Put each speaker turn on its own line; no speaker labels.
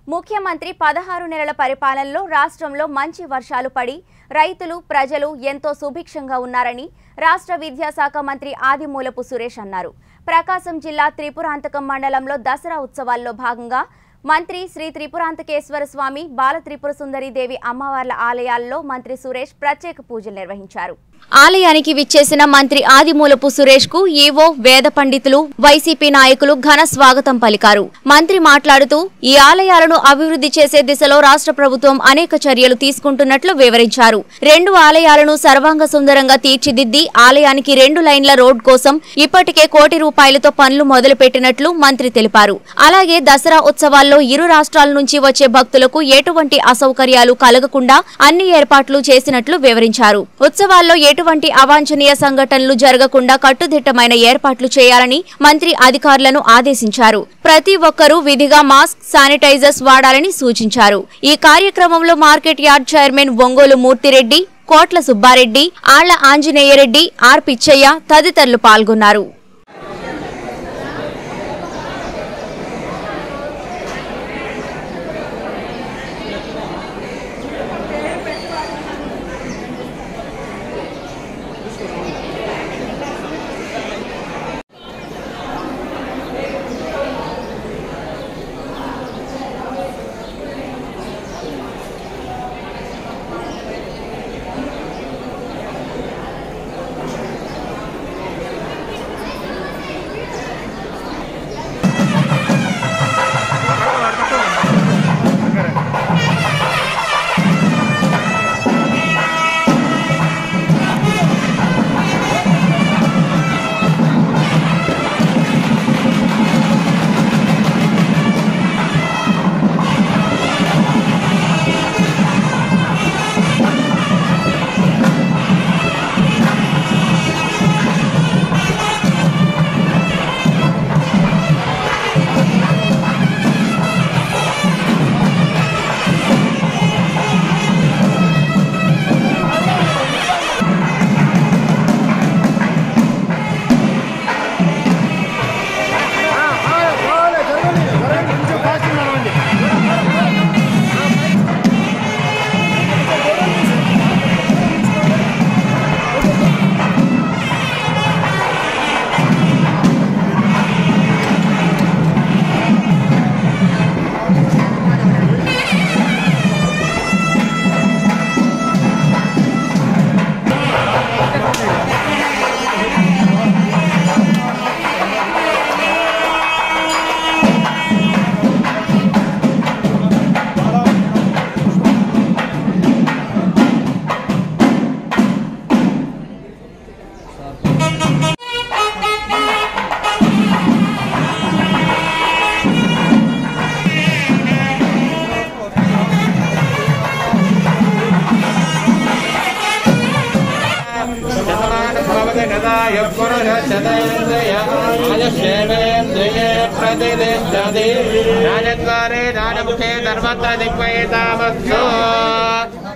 ముఖ్యమంత్రి పదహారు నెలల పరిపాలనలో రాష్ట్రంలో మంచి వర్షాలు పడి రైతులు ప్రజలు ఎంతో సుభిక్షంగా ఉన్నారని రాష్ట్ర విద్యాశాఖ మంత్రి ఆదిమూలపు సురేష్ అన్నారు ప్రకాశం జిల్లా త్రిపురాంతకం మండలంలో దసరా ఉత్సవాల్లో భాగంగా మంత్రి శ్రీ త్రిపురాంతకేశ్వర స్వామి బాల త్రిపుర సుందరి దేవి అమ్మవార్ల ఆలయాల్లో మంత్రి సురేష్ ప్రత్యేక పూజలు నిర్వహించారు ఆలయానికి విచ్చేసిన మంత్రి ఆదిమూలపు సురేష్ కు ఈవో వేద పండితులు వైసీపీ నాయకులు ఘన స్వాగతం పలికారు మంత్రి మాట్లాడుతూ ఈ ఆలయాలను అభివృద్ధి చేసే దిశలో రాష్ట్ర ప్రభుత్వం అనేక చర్యలు తీసుకుంటున్నట్లు వివరించారు రెండు ఆలయాలను సర్వాంగ సుందరంగా తీర్చిదిద్ది ఆలయానికి రెండు లైన్ల రోడ్ కోసం ఇప్పటికే కోటి రూపాయలతో పనులు మొదలుపెట్టినట్లు మంత్రి తెలిపారు అలాగే దసరా ఉత్సవాల్లో ఇరు రాష్ట్రాల నుంచి వచ్చే భక్తులకు ఎటువంటి అసౌకర్యాలు కలగకుండా అన్ని ఏర్పాట్లు చేసినట్లు వివరించారు ఉత్సవాల్లో ఎటువంటి అవాంఛనీయ సంఘటనలు జరగకుండా కట్టుదిట్టమైన ఏర్పాట్లు చేయాలని మంత్రి అధికారులను ఆదేశించారు ప్రతి ఒక్కరూ విధిగా మాస్క్ శానిటైజర్స్ వాడాలని సూచించారు ఈ కార్యక్రమంలో market yard chairman Ongole Murthy Reddy Kotla Subba Reddy Alla Anjaneya Reddy R Pichaiah తదితరులు పాల్గొన్నారు
రాజద్వారే రాజముఖే ధర్మత్ర దిగ్వయేతామస్సు